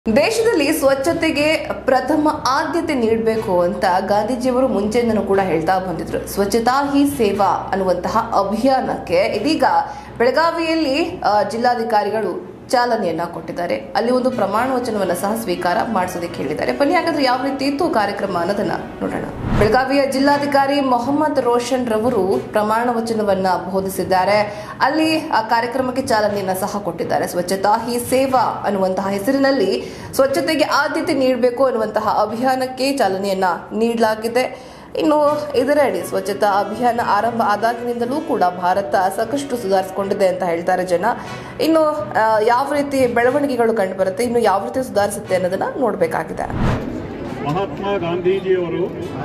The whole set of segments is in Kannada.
ದೇಶದಲ್ಲಿ ಸ್ವಚ್ಛತೆಗೆ ಪ್ರಥಮ ಆದ್ಯತೆ ನೀಡಬೇಕು ಅಂತ ಗಾಂಧೀಜಿಯವರು ಮುಂಚೆಯಿಂದನೂ ಕೂಡ ಹೇಳ್ತಾ ಬಂದಿದ್ರು ಸ್ವಚ್ಛತಾ ಹಿ ಸೇವಾ ಅನ್ನುವಂತಹ ಅಭಿಯಾನಕ್ಕೆ ಇದೀಗ ಬೆಳಗಾವಿಯಲ್ಲಿ ಆ, ಜಿಲ್ಲಾಧಿಕಾರಿಗಳು ಚಾಲನೆಯನ್ನ ಕೊಟ್ಟಿದ್ದಾರೆ ಅಲ್ಲಿ ಒಂದು ಪ್ರಮಾಣ ವಚನವನ್ನ ಸಹ ಸ್ವೀಕಾರ ಮಾಡಿಸೋದಕ್ಕೆ ಹೇಳಿದ್ದಾರೆ ಬನ್ನಿ ಹಾಗಾದ್ರೆ ಯಾವ ರೀತಿ ಇತ್ತು ಕಾರ್ಯಕ್ರಮ ಅನ್ನೋದನ್ನ ನೋಡೋಣ ಬೆಳಗಾವಿಯ ಜಿಲ್ಲಾಧಿಕಾರಿ ಮೊಹಮ್ಮದ್ ರೋಷನ್ ರವರು ಪ್ರಮಾಣ ವಚನವನ್ನ ಬೋಧಿಸಿದ್ದಾರೆ ಅಲ್ಲಿ ಆ ಕಾರ್ಯಕ್ರಮಕ್ಕೆ ಚಾಲನೆಯನ್ನ ಸಹ ಕೊಟ್ಟಿದ್ದಾರೆ ಸ್ವಚ್ಛತಾ ಹಿ ಸೇವಾ ಅನ್ನುವಂತಹ ಹೆಸರಿನಲ್ಲಿ ಸ್ವಚ್ಛತೆಗೆ ಆದ್ಯತೆ ನೀಡಬೇಕು ಅನ್ನುವಂತಹ ಅಭಿಯಾನಕ್ಕೆ ಚಾಲನೆಯನ್ನ ನೀಡಲಾಗಿದೆ ಇನ್ನು ಇದರಡಿ ಸ್ವಚ್ಛತಾ ಅಭಿಯಾನ ಆರಂಭ ಆದಾಗಿನಿಂದಲೂ ಕೂಡ ಭಾರತ ಸಾಕಷ್ಟು ಸುಧಾರಿಸಿಕೊಂಡಿದೆ ಅಂತ ಹೇಳ್ತಾರೆ ಜನ ಇನ್ನು ಆ, ಯಾವ ರೀತಿ ಬೆಳವಣಿಗೆಗಳು ಕಂಡು ಬರುತ್ತೆ ಇನ್ನು ಯಾವ ರೀತಿ ಸುಧಾರಿಸುತ್ತೆ ಅನ್ನೋದನ್ನ ನೋಡಬೇಕಾಗಿದೆ ಮಹಾತ್ಮ ಗಾಂಧೀಜಿಯವರು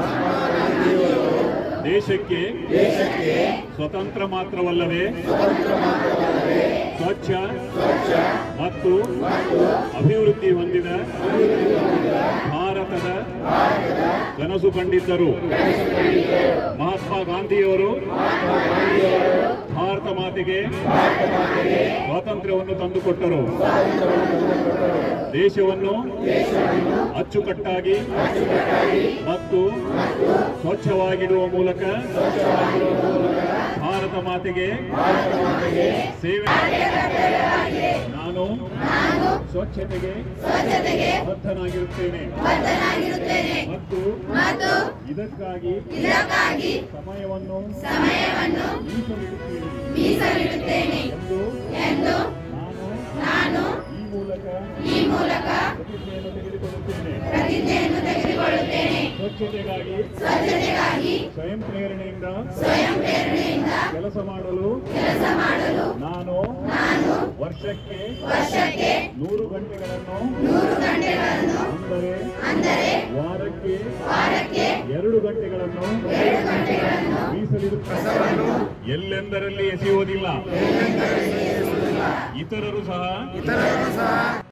ದೇಶಕ್ಕೆ ಸ್ವತಂತ್ರ ಮಾತ್ರವಲ್ಲದೆ ಸ್ವಚ್ಛ ಮತ್ತು ಅಭಿವೃದ್ಧಿ ಹೊಂದಿದ ಭಾರತದ ಕನಸು ಕಂಡಿದ್ದರು ಮಹಾತ್ಮ ಗಾಂಧಿಯವರು ಭಾರತ ಮಾತೆಗೆ ಸ್ವಾತಂತ್ರ್ಯವನ್ನು ತಂದುಕೊಟ್ಟರು ದೇಶವನ್ನು ಅಚ್ಚುಕಟ್ಟಾಗಿ ಮತ್ತು ಸ್ವಚ್ಛವಾಗಿಡುವ ಮೂಲಕ ಭಾರತ ಮಾತೆಗೆ ಸೇವೆ ನಾನು ಸ್ವಚ್ಛತೆಗೆ ಬದ್ಧನಾಗಿರುತ್ತೇನೆ ಮತ್ತು ಇದಕ್ಕಾಗಿ ಸಮಯವನ್ನು ಮೀಸಲಿಡುತ್ತೇನೆ ಎಂದು ನಾನು ಈ ಮೂಲಕ ಪ್ರತಿಜ್ಞೆಯನ್ನು ತೆಗೆದುಕೊಳ್ಳುತ್ತೇನೆ ಸ್ವಚ್ಛತೆಗಾಗಿ ಸ್ವಯಂ ಪ್ರೇರಣೆಯಿಂದ ಕೆಲಸ ಮಾಡಲು ನಾನು ವರ್ಷಕ್ಕೆ ನೂರು ಗಂಟೆಗಳನ್ನು ಅಂದರೆ ವಾರಕ್ಕೆ ಎರಡು ಗಂಟೆಗಳನ್ನು ಮೀಸಲಿಡುತ್ತೇನೆ ಎಲ್ಲೆಂದರಲ್ಲಿ ಎಸೆಯುವುದಿಲ್ಲ ಇತರರು ಸಹ